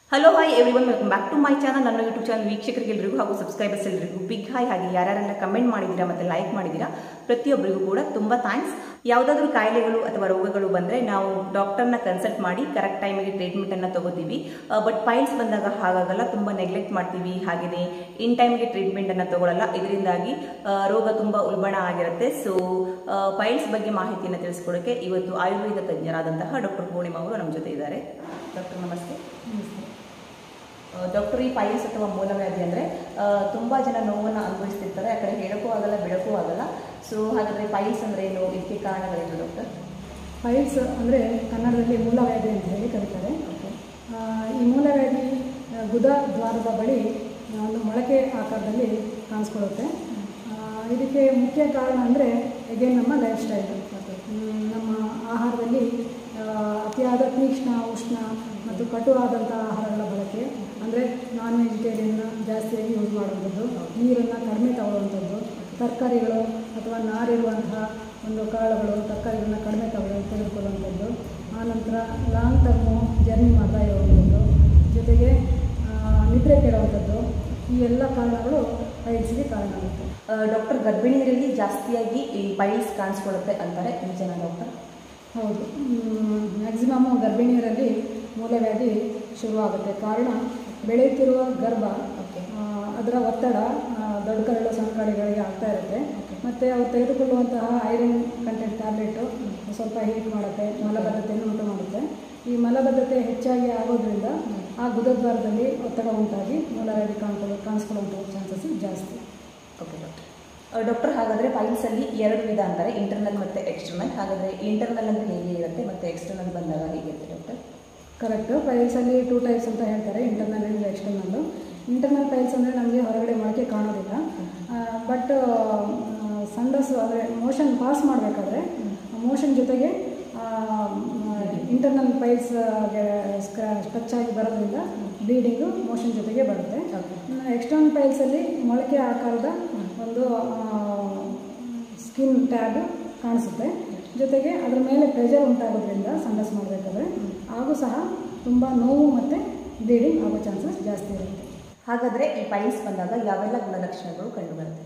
Hello hi everyone welcome back to my channel ನನ್ನ YouTube channel ವೀಕ್ಷಕರಿಗೆ ಎಲ್ಲರಿಗೂ ಹಾಗೂ ಸಬ್ಸ್ಕ್ರೈಬರ್ಸ್ ಎಲ್ಲರಿಗೂ ಬಿಗ್ ಹಾಯ್ ಹಾಗೆ ಯಾರ್ಯಾರೆಲ್ಲ ಕಮೆಂಟ್ ಮಾಡಿದ್ದೀರಾ ಮತ್ತು ಲೈಕ್ ಮಾಡಿದ್ದೀರಾ ಪ್ರತಿಯೊಬ್ಬರಿಗೂ ಕೂಡ ತುಂಬ ಥ್ಯಾಂಕ್ಸ್ ಯಾವುದಾದ್ರೂ ಕಾಯಿಲೆಗಳು ಅಥವಾ ರೋಗಗಳು ಬಂದರೆ ನಾವು ಡಾಕ್ಟರ್ನ ಕನ್ಸಲ್ಟ್ ಮಾಡಿ ಕರೆಕ್ಟ್ ಟೈಮಿಗೆ ಟ್ರೀಟ್ಮೆಂಟನ್ನು ತಗೋತೀವಿ ಬಟ್ ಪೈಲ್ಸ್ ಬಂದಾಗ ಹಾಗಾಗಲ್ಲ ತುಂಬ ನೆಗ್ಲೆಕ್ಟ್ ಮಾಡ್ತೀವಿ ಹಾಗೆಯೇ ಇನ್ ಟೈಮ್ಗೆ ಟ್ರೀಟ್ಮೆಂಟನ್ನು ತಗೊಳ್ಳಲ್ಲ ಇದರಿಂದಾಗಿ ಆ, ರೋಗ ತುಂಬ ಉಲ್ಬಣ ಆಗಿರುತ್ತೆ ಸೊ ಪೈಲ್ಸ್ ಬಗ್ಗೆ ಮಾಹಿತಿಯನ್ನು ತಿಳಿಸ್ಕೊಡೋಕ್ಕೆ ಇವತ್ತು ಆಯುರ್ವೇದ ತಜ್ಞರಾದಂತಹ ಡಾಕ್ಟರ್ ಪೂರ್ಣಿಮಾ ಅವರು ನಮ್ಮ ಜೊತೆ ಇದ್ದಾರೆ ಡಾಕ್ಟರ್ ನಮಸ್ತೆ ಡಾಕ್ಟರ್ ಈ ಪೈಲ್ಸ್ ಅಥವಾ ಮೂಲವ್ಯಾಧಿ ಅಂದರೆ ತುಂಬ ಜನ ನೋವನ್ನು ಅನುಭವಿಸ್ತಿರ್ತಾರೆ ಆ ಕಡೆ ಹೇಳೋಕ್ಕೂ ಆಗಲ್ಲ ಬಿಡೋಕ್ಕೂ ಆಗಲ್ಲ ಸೊ ಹಾಗಾದರೆ ಪೈಲ್ಸ್ ಅಂದರೆ ಏನು ಇದಕ್ಕೆ ಕಾರಣಗಳೇನು ಡಾಕ್ಟರ್ ಪೈಲ್ಸ್ ಅಂದರೆ ಕನ್ನಡದಲ್ಲಿ ಮೂಲವ್ಯಾಧಿ ಅಂತ ಹೇಳಿ ಕರೀತಾರೆ ಆ, ಈ ಮೂಲವ್ಯಾಧಿ ಆ, ಗುದ ದ್ವಾರದ ಬಳಿ ಒಂದು ಮೊಳಕೆ ಆಕಾರದಲ್ಲಿ ಕಾಣಿಸ್ಕೊಳ್ಳುತ್ತೆ ಆ, ಇದಕ್ಕೆ ಮುಖ್ಯ ಕಾರಣ ಅಂದರೆ ಎಗೇನ್ ನಮ್ಮ ಲೈಫ್ ಸ್ಟೈಲ್ ನಮ್ಮ ಆಹಾರದಲ್ಲಿ ಆ, ಅತಿಯಾದ ತೀಕ್ಷ್ಣ ಉಷ್ಣ ಮತ್ತು ಕಟುವಾದಂಥ ಆಹಾರಗಳ ಬಳಕೆ ಅಂದರೆ ನಾನ್ ವೆಜಿಟೇರಿಯನ್ನ ಜಾಸ್ತಿಯಾಗಿ ಯೂಸ್ ಮಾಡುವಂಥದ್ದು ನೀರನ್ನು ಕಡಿಮೆ ತಗೊಳ್ಳುವಂಥದ್ದು ತರಕಾರಿಗಳು ಅಥವಾ ನಾರಿರುವಂತಹ ಒಂದು ಕಾಳುಗಳು ತರಕಾರಿಗಳನ್ನ ಕಡಿಮೆ ತಗೊಳ್ಳಿ ತೆಗೆದುಕೊಳ್ಳುವಂಥದ್ದು ಆನಂತರ ಲಾಂಗ್ ಟರ್ಮು ಜರ್ನಿ ಮಾಡ್ತಾ ಇರುವಂಥದ್ದು ಜೊತೆಗೆ ಆ, ನಿದ್ರೆ ಕೆಡುವಂಥದ್ದು ಈ ಎಲ್ಲ ಕಾರಣಗಳು ಪೈಲ್ಸ್ಗೆ ಕಾರಣ ಆಗುತ್ತೆ ಡಾಕ್ಟರ್ ಗರ್ಭಿಣಿಯರಲ್ಲಿ ಜಾಸ್ತಿಯಾಗಿ ಈ ಪೈಲ್ಸ್ ಕಾಣಿಸ್ಕೊಳ್ಳುತ್ತೆ ಅಂತಾರೆ ನಿಜನಾ ಡಾಕ್ಟರ್ ಹೌದು ಮ್ಯಾಕ್ಸಿಮಮ್ ಗರ್ಭಿಣಿಯರಲ್ಲಿ ಮೂಲವ್ಯಾಧಿ ಶುರುವಾಗುತ್ತೆ ಕಾರಣ ಬೆಳೆಯುತ್ತಿರುವ ಗರ್ಭ ಓಕೆ ಆ, ಅದರ ಒತ್ತಡ ಆ, ದೊಡ್ಡ ಕರಳು ಸಣ್ಣ ಕಡೆಗಳಿಗೆ ಆಗ್ತಾ ಇರುತ್ತೆ ಮತ್ತು ಅವ್ರು ತೆಗೆದುಕೊಳ್ಳುವಂತಹ ಐರನ್ ಕಂಟೆಂಟ್ ಟ್ಯಾಬ್ಲೆಟು ಸ್ವಲ್ಪ ಹೀಟ್ ಮಾಡುತ್ತೆ ಮಲಬದ್ಧತೆಯನ್ನು ಉಂಟು ಮಾಡುತ್ತೆ ಈ ಮಲಬದ್ಧತೆ ಹೆಚ್ಚಾಗಿ ಆಗೋದ್ರಿಂದ ಆ ಗುದದ್ವಾರದಲ್ಲಿ ಒತ್ತಡ ಉಂಟಾಗಿ ಮೂಲವ್ಯಾಧಿ ಕಾಣ್ಕೊಳ್ಳೋ ಕಾಣಿಸ್ಕೊಳ್ಳುವಂಥ ಚಾನ್ಸಸ್ ಜಾಸ್ತಿ ಓಕೆ ಡಾಕ್ಟರ್ ಡಾಕ್ಟರ್ ಹಾಗಾದರೆ ಪೈಲ್ಸಲ್ಲಿ ಎರಡು ವಿಧ ಅಂತಾರೆ ಇಂಟರ್ನಲ್ ಮತ್ತು ಎಕ್ಸ್ಟರ್ನಲ್ ಹಾಗಾದರೆ ಇಂಟರ್ನಲ್ ಅಂದರೆ ಹೇಗೆ ಇರುತ್ತೆ ಮತ್ತು ಎಕ್ಸ್ಟರ್ನಲ್ ಬಂದಾಗ ಹೇಗಿರುತ್ತೆ ಡಾಕ್ಟರ್ ಕರೆಕ್ಟು ಪೈಲ್ಸಲ್ಲಿ ಟೂ ಟೈಪ್ಸ್ ಅಂತ ಹೇಳ್ತಾರೆ internal and external internal piles ಅಂದರೆ ನಮಗೆ ಹೊರಗಡೆ ಮೊಳಕೆ ಕಾಣೋದಿಲ್ಲ ಬಟ್ ಸಂಡಸ್ ಅಂದರೆ ಮೋಷನ್ ಪಾಸ್ ಮಾಡಬೇಕಾದ್ರೆ ಮೋಷನ್ ಜೊತೆಗೆ ಇಂಟರ್ನಲ್ ಪೈಲ್ಸ್ ಸ್ಟ್ರಚ್ ಆಗಿ ಬರೋದ್ರಿಂದ ಬ್ಲೀಡಿಂಗು ಮೋಷನ್ ಜೊತೆಗೆ ಬರುತ್ತೆ ಎಕ್ಸ್ಟರ್ನಲ್ ಪೈಲ್ಸಲ್ಲಿ ಮೊಳಕೆ ಆಕಾರದ ಒಂದು ಸ್ಕಿನ್ ಟ್ಯಾಗ್ ಕಾಣಿಸುತ್ತೆ ಜೊತೆಗೆ ಅದರ ಮೇಲೆ ಪ್ರೆಷರ್ ಉಂಟಾಗೋದ್ರಿಂದ ಸಂಡಸ್ ಮಾಡಬೇಕಾದ್ರೆ ಹಾಗೂ ಸಹ ತುಂಬ ನೋವು ಮತ್ತು ಬ್ಲೀಡಿಂಗ್ ಆಗೋ ಚಾನ್ಸಸ್ ಜಾಸ್ತಿ ಇರುತ್ತೆ ಹಾಗಾದರೆ ಈ ಪೈಲ್ಸ್ ಬಂದಾಗ ಯಾವೆಲ್ಲ ಗುಣಲಕ್ಷಣಗಳು ಕಂಡುಬರುತ್ತೆ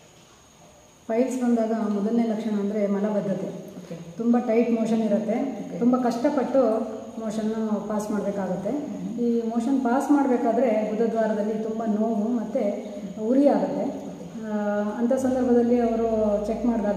ಪೈಲ್ಸ್ ಬಂದಾಗ ಮೊದಲನೇ ಲಕ್ಷಣ ಅಂದರೆ ಮಲಬದ್ಧತೆ ಓಕೆ ತುಂಬ ಟೈಟ್ ಮೋಷನ್ ಇರುತ್ತೆ ತುಂಬ ಕಷ್ಟಪಟ್ಟು ಮೋಷನ್ನು ಪಾಸ್ ಮಾಡಬೇಕಾಗುತ್ತೆ ಈ ಮೋಷನ್ ಪಾಸ್ ಮಾಡಬೇಕಾದ್ರೆ ಗುದದ್ವಾರದಲ್ಲಿ ತುಂಬ ನೋವು ಮತ್ತು ಉರಿ ಆಗುತ್ತೆ ಆ, ಅಂಥ ಸಂದರ್ಭದಲ್ಲಿ ಅವರು ಚೆಕ್ ಮಾಡಿದಾಗ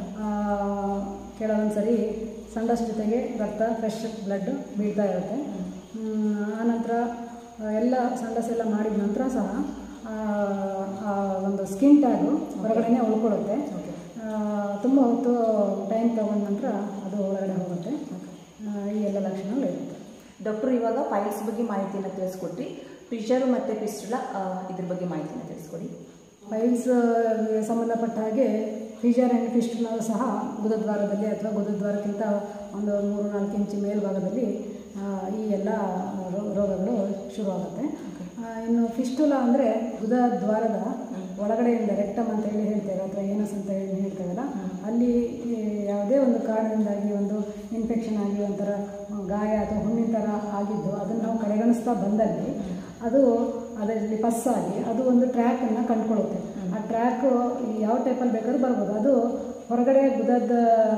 ಕೆಲವೊಂದು ಸರಿ ಸಂಡಸ್ ಜೊತೆಗೆ ರಕ್ತ ಫ್ರೆಶ್ ಬ್ಲಡ್ ಬೀಳ್ತಾ ಇರುತ್ತೆ ಹ್ಮ್, ಆನಂತರ ಆ, ಎಲ್ಲ ಸಂಡಸ್ ಎಲ್ಲ ಮಾಡಿದ ನಂತರ ಸಹ ಆ, ಆ ಒಂದು ಸ್ಕಿನ್ ಟ್ಯಾಗು ಹೊರಗಡೆನೇ ಉಳ್ಕೊಳ್ಳುತ್ತೆ ಆ, ತುಂಬ ಹೊತ್ತು ಟೈಮ್ ತಗೊಂಡ ನಂತರ ಅದು ಒಳಗಡೆ ಹೋಗುತ್ತೆ ಆ, ಈ ಎಲ್ಲ ಲಕ್ಷಣಗಳು ಇರುತ್ತೆ ಡಾಕ್ಟರ್ ಇವಾಗ ಪೈಲ್ಸ್ ಬಗ್ಗೆ ಮಾಹಿತಿಯನ್ನು ತಿಳಿಸ್ಕೊಟ್ರಿ ಪಿಷರು ಮತ್ತು ಪಿಸ್ಟುಲ ಇದ್ರ ಬಗ್ಗೆ ಮಾಹಿತಿಯನ್ನು ತಿಳಿಸ್ಕೊಡಿ ಪೈಲ್ಸ್ ಸಂಬಂಧಪಟ್ಟ ಹಾಗೆ ಫಿಜರ್ ಆ್ಯಂಡ್ ಫಿಸ್ಟುಲ ಸಹ ಗುದದ್ವಾರದಲ್ಲಿ ಅಥವಾ ಗುದದ್ವಾರಕ್ಕಿಂತ ಒಂದು ಮೂರು ನಾಲ್ಕು ಇಂಚು ಮೇಲ್ಭಾಗದಲ್ಲಿ ಆ, ಈ ಎಲ್ಲ ರೋ- ರೋಗಗಳು ಶುರುವಾಗುತ್ತೆ ಆ, ಇನ್ನು ಫಿಸ್ಟುಲ ಅಂದರೆ ಗುದದ್ವಾರದ ಒಳಗಡೆಯಿಂದ ರೆಕ್ಟಮ್ ಅಂತ ಹೇಳಿ ಹೇಳ್ತೇವೆ ಅಥವಾ ಏನಸ್ ಅಂತ ಹೇಳಿ ಹೇಳ್ತೇವಲ್ಲ ಅಲ್ಲಿ ಈ ಯಾವುದೇ ಒಂದು ಕಾರಣದಿಂದಾಗಿ ಒಂದು ಇನ್ಫೆಕ್ಷನ್ ಆಗಿ ಒಂಥರ ಗಾಯ ಅಥವಾ ಹುಣ್ಣಿನ ಥರ ಆಗಿದ್ದು ಅದನ್ನು ನಾವು ಕಡೆಗಣಿಸ್ತಾ ಬಂದಲ್ಲಿ ಅದು ಅದರಲ್ಲಿ ಪಸ್ಸಾಗಿ ಅದು ಒಂದು ಟ್ರ್ಯಾಕನ್ನು ಕಂಡುಕೊಳ್ಳುತ್ತೆ ಆ ಟ್ರ್ಯಾಕು ಯಾವ ಟೈಪಲ್ಲಿ ಬೇಕಾದ್ರೂ ಬರ್ಬೋದು ಅದು ಹೊರಗಡೆ ಗುದದ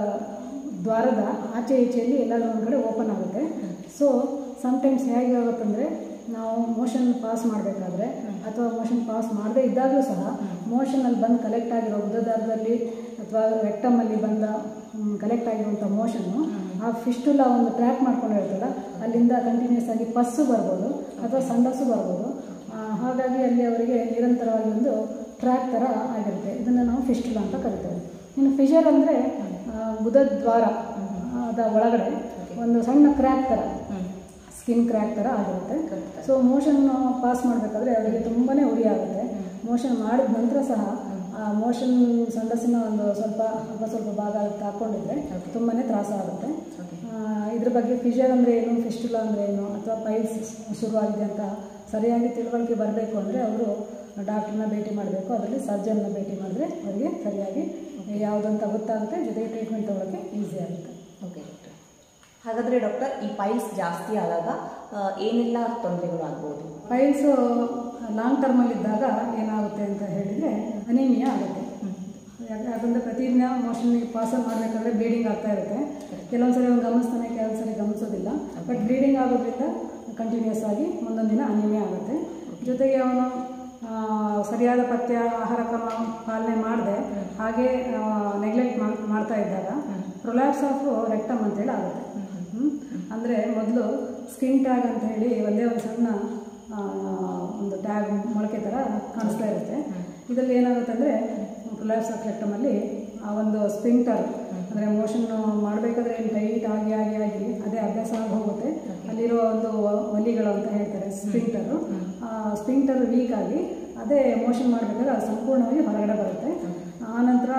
ದ್ವಾರದ ಆಚೆ ಈಚೆಯಲ್ಲಿ ಎಲ್ಲಾದ್ರೂ ಒಂದು ಕಡೆ ಓಪನ್ ಆಗುತ್ತೆ ಸೊ ಸಮ್ಟೈಮ್ಸ್ ಹೇಗೆ ಆಗುತ್ತಂದರೆ ನಾವು ಮೋಷನ್ ಪಾಸ್ ಮಾಡಬೇಕಾದ್ರೆ ಅಥವಾ ಮೋಷನ್ ಪಾಸ್ ಮಾಡದೇ ಇದ್ದಾಗಲೂ ಸಹ ಮೋಷನಲ್ಲಿ ಬಂದು ಕಲೆಕ್ಟ್ ಆಗಿರೋ ಗುದದಾರದಲ್ಲಿ ಅಥವಾ ರೆಕ್ಟಮಲ್ಲಿ ಬಂದ ಕಲೆಕ್ಟ್ ಆಗಿರುವಂಥ ಮೋಷನ್ನು ಆ ಫಿಸ್ಟುಲ ಒಂದು ಟ್ರ್ಯಾಕ್ ಮಾಡ್ಕೊಂಡಿರ್ತಲ್ಲ ಅಲ್ಲಿಂದ ಕಂಟಿನ್ಯೂಸ್ ಆಗಿ ಪಸ್ಸು ಬರ್ಬೋದು ಅಥವಾ ಸಂಡಸ್ಸು ಬರ್ಬೋದು ಆ, ಹಾಗಾಗಿ ಅಲ್ಲಿ ಅವರಿಗೆ ನಿರಂತರವಾಗಿ ಒಂದು ಟ್ರ್ಯಾಕ್ ಥರ ಆಗಿರುತ್ತೆ ಇದನ್ನು ನಾವು ಫಿಸ್ಟುಲ ಅಂತ ಕರಿತೇವೆ ಇನ್ನು ಫಿಶರ್ ಅಂದರೆ ಬುಧದ್ವಾರ ಅದ ಒಳಗಡೆ ಒಂದು ಸಣ್ಣ ಕ್ರ್ಯಾಕ್ ಥರ ಸ್ಕಿನ್ ಕ್ರ್ಯಾಕ್ ಥರ ಆಗಿರುತ್ತೆ ಸೊ ಮೋಷನ್ ಪಾಸ್ ಮಾಡಬೇಕಾದ್ರೆ ಅವರಿಗೆ ತುಂಬಾ ಉರಿ ಆಗುತ್ತೆ ಮೋಷನ್ ಮಾಡಿದ ನಂತರ ಸಹ ಆ ಮೋಷನ್ ಸಂಡಸಿನ ಒಂದು ಸ್ವಲ್ಪ ಅಲ್ಪ ಸ್ವಲ್ಪ ಭಾಗ ಅದಕ್ಕೆ ಹಾಕ್ಕೊಂಡಿದ್ರೆ ತುಂಬಾ ತ್ರಾಸ ಆಗುತ್ತೆ ಆ, ಇದ್ರ ಬಗ್ಗೆ ಫಿಷರ್ ಅಂದರೆ ಏನು ಫಿಸ್ಟುಲಾ ಅಂದರೆ ಏನು ಅಥವಾ ಪೈಲ್ಸ್ ಶುರುವಾಗಿದೆ ಅಂತ ಸರಿಯಾಗಿ ತಿಳುವಳಿಕೆ ಬರಬೇಕು ಅಂದರೆ ಅವರು ಡಾಕ್ಟ್ರನ್ನ ಭೇಟಿ ಮಾಡಬೇಕು ಅದರಲ್ಲಿ ಸರ್ಜನ್ನ ಭೇಟಿ ಮಾಡಿದ್ರೆ ಅವರಿಗೆ ಸರಿಯಾಗಿ ಯಾವುದಂತ ಗೊತ್ತಾಗುತ್ತೆ ಜೊತೆಗೆ ಟ್ರೀಟ್ಮೆಂಟ್ ತೊಗೊಳಕ್ಕೆ ಈಸಿ ಆಗುತ್ತೆ ಓಕೆ ಡಾಕ್ಟರ್ ಹಾಗಾದ್ರೆ ಡಾಕ್ಟರ್ ಈ ಪೈಲ್ಸ್ ಜಾಸ್ತಿ ಆದಾಗ ಆ, ಏನೆಲ್ಲ ತೊಂದರೆಗಳು ಆಗ್ಬೋದು ಪೈಲ್ಸು ಲಾಂಗ್ ಟರ್ಮಲ್ಲಿದ್ದಾಗ ಏನಾಗುತ್ತೆ ಅಂತ ಹೇಳಿದರೆ ಅನಿಮಿಯಾ ಆಗುತ್ತೆ ಯಾಕೆ- ಯಾಕಂದರೆ ಪ್ರತಿದಿನ ಮೋಷನ್ ಪಾಸ್ ಮಾಡಬೇಕಾದ್ರೆ ಬ್ಲೀಡಿಂಗ್ ಆಗ್ತಾ ಇರುತ್ತೆ ಕೆಲವೊಂದು ಸರಿ ಅವ್ನು ಗಮನಿಸ್ತಾನೆ ಕೆಲವೊಂದು ಸರಿ ಗಮನಿಸೋದಿಲ್ಲ ಬಟ್ ಬ್ಲೀಡಿಂಗ್ ಆಗೋದ್ರಿಂದ ಕಂಟಿನ್ಯೂಸ್ ಆಗಿ ಮುಂದೊಂದು ದಿನ ಅನಿಮಿಯಾ ಆಗುತ್ತೆ ಜೊತೆಗೆ ಅವನು ಆ, ಸರಿಯಾದ ಪಥ್ಯ ಆಹಾರ ಕ್ರಮ ಪಾಲನೆ ಮಾಡದೆ ಹಾಗೆ ನೆಗ್ಲೆಕ್ಟ್ ಮಾಡ್ತಾ ಇದ್ದಾಗ ಪ್ರೊಲ್ಯಾಪ್ಸ್ ಆಫ್ ರೆಕ್ಟಮ್ ಅಂತೇಳಿ ಆಗುತ್ತೆ ಹ್ಮ್? ಅಂದರೆ ಮೊದಲು ಸ್ಕಿನ್ ಟ್ಯಾಗ್ ಅಂತ ಹೇಳಿ ಒಂದೇ ಒಂದು ಸಣ್ಣ ಆ, ಒಂದು ಟ್ಯಾಗ್ ಮೊಳಕೆ ಥರ ಕಾಣಿಸ್ತಾ ಇರುತ್ತೆ ಇದರಲ್ಲಿ ಏನಾಗುತ್ತೆ ಅಂದರೆ ಪ್ರೊಲ್ಯಾಪ್ಸ್ ಆಫ್ ರೆಕ್ಟಮಲ್ಲಿ ಆ ಒಂದು ಸ್ಪಿಂಕ್ಟರ್ ಅಂದರೆ ಮೋಷನ್ ಮಾಡಬೇಕಾದ್ರೆ ಏನು ಟೈಟ್ ಆಗಿ ಆಗಿ ಆಗಿ ಅದೇ ಅಭ್ಯಾಸ ಆಗಿ ಹೋಗುತ್ತೆ ಅಲ್ಲಿರೋ ಒಂದು ವ- ಒಲಿಗಳು ಅಂತ ಹೇಳ್ತಾರೆ ಸ್ಪಿಂಕ್ಟರು ಸ್ಪಿಂಕ್ಟರ್ ವೀಕ್ ಆಗಿ ಅದೇ ಮೋಷನ್ ಮಾಡಬೇಕಾದ್ರೆ ಅದು ಸಂಪೂರ್ಣವಾಗಿ ಹೊರಗಡೆ ಬರುತ್ತೆ ಆನಂತರ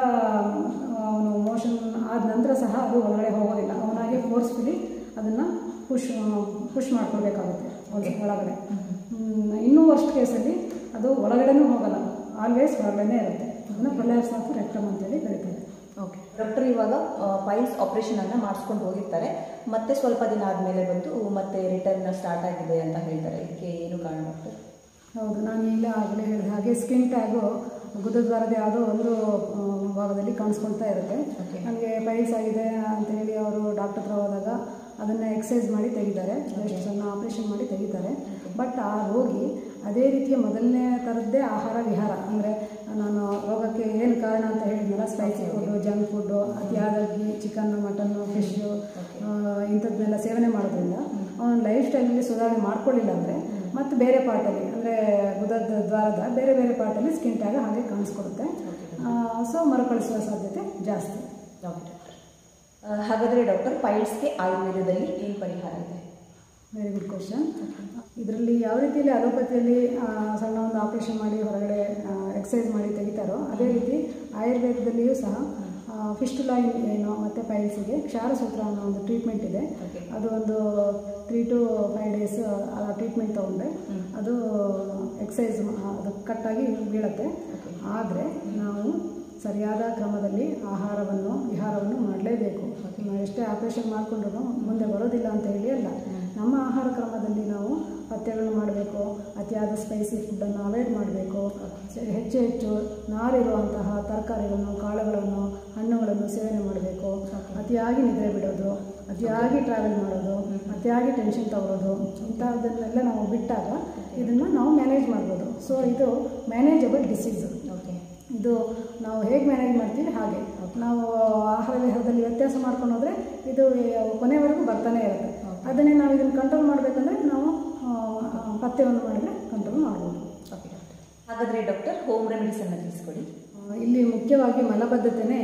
ಅವನು ಮೋಷನ್ ಆದ ನಂತರ ಸಹ ಅದು ಒಳಗಡೆ ಹೋಗೋದಿಲ್ಲ ಅವನಾಗೆ ಫೋರ್ಸ್ಫುಲಿ ಅದನ್ನು ಪುಷ್ ಪುಷ್ ಮಾಡ್ಕೊಳ್ಬೇಕಾಗುತ್ತೆ ಒಳ- ಒಳಗಡೆ ಹ್ಮ್, ಇನ್ನೂ ವರ್ಸ್ಟ್ ಕೇಸಲ್ಲಿ ಅದು ಒಳಗಡೆನೂ ಹೋಗಲ್ಲ ಆಲ್ವೇಸ್ ಹೊರಗಡೆನೇ ಇರುತ್ತೆ ಅದನ್ನು ಪ್ರೊಲ್ಯಾಪ್ಸ್ ಆಫ್ ರೆಕ್ಟಮ್ ಅಂತೇಳಿ ಕರೀತಾರೆ ಓಕೆ ಡಾಕ್ಟರ್ ಇವಾಗ ಪೈಲ್ಸ್ ಆಪರೇಷನ್ ಅನ್ನ ಮಾಡಿಸ್ಕೊಂಡು ಹೋಗಿರ್ತಾರೆ ಮತ್ತೆ ಸ್ವಲ್ಪ ದಿನ ಆದಮೇಲೆ ಬಂದು ಮತ್ತೆ ರಿಟರ್ನ್ ಸ್ಟಾರ್ಟ್ ಆಗಿದೆ ಅಂತ ಹೇಳ್ತಾರೆ ಇದಕ್ಕೆ ಏನು ಕಾರಣ ಡಾಕ್ಟರ್ ಹೌದು ನಾನು ಈಗ ಆಗಲೇ ಹೇಳಿದ ಹಾಗೆ ಸ್ಕಿನ್ ಟ್ಯಾಗು ಗುದದ್ವಾರದ ಯಾವುದೋ ಒಂದು ಆ, ಭಾಗದಲ್ಲಿ ಕಾಣಿಸ್ಕೊಳ್ತಾ ಇರುತ್ತೆ Okay. ನನಗೆ ಪೈಲ್ಸ್ ಆಗಿದೆ ಅಂತ ಹೇಳಿ ಅವರು ಡಾಕ್ಟರ್ ಹತ್ರ ಹೋದಾಗ ಅದನ್ನು ಎಕ್ಸಸೈಸ್ ಮಾಡಿ ತೆಗಿತಾರೆ ಜಸ್ಟ್ ಸಣ್ಣ ಆಪ್ರೇಷನ್ ಮಾಡಿ ತೆಗಿತಾರೆ ಬಟ್ ಆ ರೋಗಿ ಅದೇ ರೀತಿಯ ಮೊದಲನೇ ಥರದ್ದೇ ಆಹಾರ ವಿಹಾರ ಅಂದರೆ ನಾನು ರೋಗಕ್ಕೆ ಏನು ಕಾರಣ ಅಂತ ಹೇಳಿದ್ನಲ್ಲ ಸ್ಪೈಸಿ ಫುಡ್ಡು ಜಂಕ್ ಫುಡ್ಡು ಅತಿಯಾದಾಗಿ ಚಿಕನ್ನು ಮಟನ್ನು ಫಿಶ್ಶು ಇಂಥದ್ದನ್ನೆಲ್ಲ ಸೇವನೆ ಮಾಡೋದ್ರಿಂದ ಅವನ ಲೈಫ್ ಸ್ಟೈಲಲ್ಲಿ ಸುಧಾರಣೆ ಮಾಡ್ಕೊಳ್ಳಿಲ್ಲ ಅಂದರೆ ಮತ್ತು ಬೇರೆ ಪಾರ್ಟಲ್ಲಿ ಅಂದರೆ ಗುದದ ದ್ವಾರದ ಬೇರೆ ಬೇರೆ ಪಾರ್ಟಲ್ಲಿ ಸ್ಕಿನ್ ಟ್ಯಾಗ್ ಹಾಗೆ ಕಾಣಿಸ್ಕೊಡುತ್ತೆ ಸೊ ಮರುಕಳಿಸುವ ಸಾಧ್ಯತೆ ಜಾಸ್ತಿ ಓಕೆ ಡಾಕ್ಟರ್ ಹಾಗಾದ್ರೆ ಡಾಕ್ಟರ್ ಪೈಲ್ಸ್ಗೆ ಆಯುರ್ವೇದದಲ್ಲಿ ಏನು ಪರಿಹಾರ ಇದೆ ವೆರಿ ಗುಡ್ ಕ್ವಶನ್ ಇದರಲ್ಲಿ ಯಾವ ರೀತಿಯಲ್ಲಿ ಅಲೋಪತಿಯಲ್ಲಿ ಆ, ಸಣ್ಣ ಒಂದು ಆಪರೇಷನ್ ಮಾಡಿ ಹೊರಗಡೆ ಎಕ್ಸಸೈಸ್ ಮಾಡಿ ತೆಗಿತಾರೋ ಅದೇ ರೀತಿ ಆಯುರ್ವೇದದಲ್ಲಿಯೂ ಸಹ ಫಿಸ್ಟುಲಾ ಏನು ಮತ್ತು ಪೈಲ್ಸಿಗೆ ಕ್ಷಾರಸೂತ್ರ ಅನ್ನೋ ಒಂದು ಟ್ರೀಟ್ಮೆಂಟ್ ಇದೆ Okay. ಅದು ಒಂದು ತ್ರೀ ಟು ಫೈವ್ ಡೇಸ್ ಆ ಟ್ರೀಟ್ಮೆಂಟ್ ತೊಗೊಂಡ್ರೆ ಅದು ಎಕ್ಸಸೈಸ್ ಅದು ಕಟ್ಟಾಗಿ ಬೀಳುತ್ತೆ ಆದರೆ ನಾವು ಸರಿಯಾದ ಕ್ರಮದಲ್ಲಿ ಆಹಾರವನ್ನು ವಿಹಾರವನ್ನು ಮಾಡಲೇಬೇಕು ನಾವು ಎಷ್ಟೇ ಆಪರೇಷನ್ ಮಾಡಿಕೊಂಡ್ರು ಮುಂದೆ ಬರೋದಿಲ್ಲ ಅಂತ ಹೇಳಿ ಅಲ್ಲ ನಮ್ಮ ಆಹಾರ ಕ್ರಮದಲ್ಲಿ ನಾವು ಪಥ್ಯಗಳನ್ನು ಮಾಡಬೇಕು ಅತಿಯಾದ ಸ್ಪೈಸಿ ಫುಡ್ಡನ್ನು ಅವಾಯ್ಡ್ ಮಾಡಬೇಕು ಹೆಚ್ಚು ಹೆಚ್ಚು ನಾರಿರುವಂತಹ ತರಕಾರಿಗಳನ್ನು ಕಾಳುಗಳನ್ನು ಹಣ್ಣುಗಳನ್ನು ಸೇವನೆ ಮಾಡಬೇಕು ಅತಿಯಾಗಿ ನಿದ್ರೆ ಬಿಡೋದು ಅತಿಯಾಗಿ ಟ್ರಾವೆಲ್ ಮಾಡೋದು ಅತಿಯಾಗಿ ಟೆನ್ಷನ್ ತಗೊಳ್ಳೋದು ಇಂಥದ್ದನ್ನೆಲ್ಲ ನಾವು ಬಿಟ್ಟಾಗ ಇದನ್ನು ನಾವು ಮ್ಯಾನೇಜ್ ಮಾಡ್ಬೋದು ಸೊ ಇದು ಮ್ಯಾನೇಜಬಲ್ ಡಿಸೀಸು ಓಕೆ ಇದು ನಾವು ಹೇಗೆ ಮ್ಯಾನೇಜ್ ಮಾಡ್ತೀವಿ ಹಾಗೆ ನಾವು ಆಹಾರ ವಿಹಾರದಲ್ಲಿ ವ್ಯತ್ಯಾಸ ಮಾಡ್ಕೊಂಡು ಹೋದರೆ ಇದು ಕೊನೆವರೆಗೂ ಬರ್ತಾನೆ ಇರುತ್ತೆ ಅದನ್ನೇ ನಾವು ಇದನ್ನು ಕಂಟ್ರೋಲ್ ಮಾಡಬೇಕಂದ್ರೆ ನಾವು ಆ, ಆ, ಪಥ್ಯವನ್ನು ಮಾಡಿದರೆ ಕಂಟ್ರೋಲ್ ಮಾಡ್ಬೋದು ಓಕೆ ಡಾಕ್ಟರ್ ಹಾಗಾದ್ರೆ ಡಾಕ್ಟರ್ ಹೋಮ್ ರೆಮಿಡೀಸ್ ಅನ್ನ ತಿಳಿಸ್ಕೊಡಿ ಆ, ಇಲ್ಲಿ ಮುಖ್ಯವಾಗಿ ಮಲಬದ್ಧತೆನೇ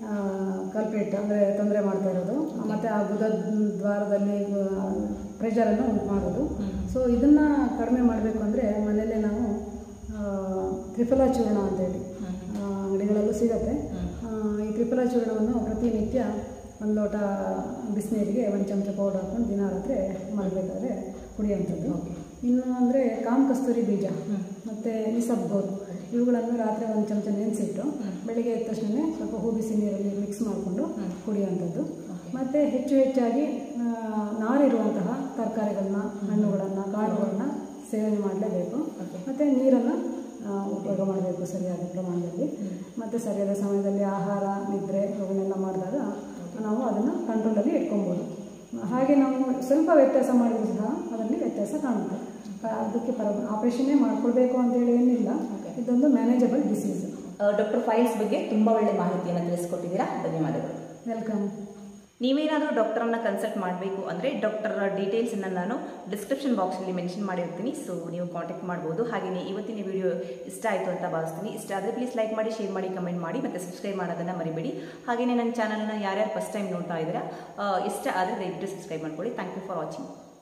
ಕಲ್ಪೇಟ್ ಅಂದರೆ ತೊಂದರೆ ಮಾಡ್ತಾ ಇರೋದು ಮತ್ತು ಆ ಗುದ ದ್ವಾರದಲ್ಲಿ ಪ್ರೆಷರನ್ನು ಉಂಟು ಮಾಡೋದು ಸೊ ಇದನ್ನು ಕಡಿಮೆ ಮಾಡಬೇಕು ಅಂದರೆ ಮನೆಯಲ್ಲೇ ನಾವು ಆ, ತ್ರಿಫಲ ಚೂರ್ಣ ಅಂತೇಳಿ ಆ, ಅಂಗಡಿಗಳಲ್ಲೂ ಸಿಗುತ್ತೆ ಆ, ಈ ತ್ರಿಫಲ ಚೂರ್ಣವನ್ನು ಪ್ರತಿನಿತ್ಯ ಒಂದು ಲೋಟ ಬಿಸಿನೀರಿಗೆ ಒಂದು ಚಮಚ ಪೌಡರ್ ಹಾಕೊಂಡು ದಿನ ರಾತ್ರಿ ಮಲಗಬೇಕಾದ್ರೆ ಕುಡಿಯುವಂಥದ್ದು ಇನ್ನು ಅಂದರೆ ಕಾಮ್ ಕಸ್ತೂರಿ ಬೀಜ ಮತ್ತು ಇಸಬ್ಗೋರು ಇವುಗಳನ್ನು ರಾತ್ರಿ ಒಂದು ಚಮಚ ನೆನೆಸಿಟ್ಟು ಬೆಳಿಗ್ಗೆ ಎದ್ದ ತಕ್ಷಣ ಸ್ವಲ್ಪ ಹೂ ಬಿಸಿ ನೀರಲ್ಲಿ ಮಿಕ್ಸ್ ಮಾಡಿಕೊಂಡು ಕುಡಿಯುವಂಥದ್ದು ಮತ್ತು ಹೆಚ್ಚು ಹೆಚ್ಚಾಗಿ ಆ, ನಾರಿರುವಂತಹ ತರಕಾರಿಗಳನ್ನ ಹಣ್ಣುಗಳನ್ನು ಕಾಳುಗಳನ್ನ ಸೇವನೆ ಮಾಡಲೇಬೇಕು ಮತ್ತು ನೀರನ್ನು ಆ, ಉಪಯೋಗ ಮಾಡಬೇಕು ಸರಿಯಾದ ಪ್ರಮಾಣದಲ್ಲಿ ಮತ್ತು ಸರಿಯಾದ ಸಮಯದಲ್ಲಿ ಆಹಾರ ನಿದ್ರೆ ಅವನ್ನೆಲ್ಲ ಮಾಡಿದಾಗ ನಾವು ಅದನ್ನು ಕಂಟ್ರೋಲಲ್ಲಿ ಇಟ್ಕೊಬೋದು ಹಾಗೆ ನಾವು ಸ್ವಲ್ಪ ವ್ಯತ್ಯಾಸ ಮಾಡಿದ್ರು ಸಹ ಅದರಲ್ಲಿ ವ್ಯತ್ಯಾಸ ಕಾಣುತ್ತೆ ಪ- ಅದಕ್ಕೆ ಪರ ಆಪರೇಷನ್ನೇ ಮಾಡ್ಕೊಳ್ಬೇಕು ಅಂತೇಳಿ ಏನಿಲ್ಲ ಇದೊಂದು ಮ್ಯಾನೇಜಬಲ್ ಡಿಸೀಸ್ ಡಾಕ್ಟರ್ ಫೈಲ್ಸ್ ಬಗ್ಗೆ ತುಂಬಾ ಒಳ್ಳೆ ಮಾಹಿತಿಯನ್ನು ತಿಳಿಸ್ಕೊಟ್ಟಿದ್ದೀರಾ ಧನ್ಯವಾದಗಳು ವೆಲ್ಕಮ್ ನೀವೇನಾದರೂ ಡಾಕ್ಟರನ್ನ ಕನ್ಸಲ್ಟ್ ಮಾಡಬೇಕು ಅಂದರೆ ಡಾಕ್ಟರ್ ಡೀಟೇಲ್ಸನ್ನು ನಾನು ಡಿಸ್ಕ್ರಿಪ್ಷನ್ ಬಾಕ್ಸಲ್ಲಿ ಮೆನ್ಷನ್ ಮಾಡಿರ್ತೀನಿ ಸೊ ನೀವು ಕಾಂಟ್ಯಾಕ್ಟ್ ಮಾಡ್ಬೋದು ಹಾಗೆಯೇ ಇವತ್ತಿನ ವಿಡಿಯೋ ಇಷ್ಟ ಆಯಿತು ಅಂತ ಭಾವಿಸ್ತೀನಿ ಇಷ್ಟ ಆದರೆ ಪ್ಲೀಸ್ ಲೈಕ್ ಮಾಡಿ ಶೇರ್ ಮಾಡಿ ಕಮೆಂಟ್ ಮಾಡಿ ಮತ್ತು ಸಬ್ಸ್ಕ್ರೈಬ್ ಮಾಡೋದನ್ನು ಮರಿಬೇಡಿ ಹಾಗೆಯೇ ನನ್ನ ಚಾನಲ್ನ ಯಾರ್ಯಾರು ಫಸ್ಟ್ ಟೈಮ್ ನೋಡ್ತಾ ಇದ್ದೀರಾ ಆ, ಇಷ್ಟ ಆದರೆ ದಯವಿಟ್ಟು ಸಬ್ಸ್ಕ್ರೈಬ್ ಮಾಡ್ಕೊಳ್ಳಿ ಥ್ಯಾಂಕ್ ಯು ಫಾರ್ ವಾಚಿಂಗ್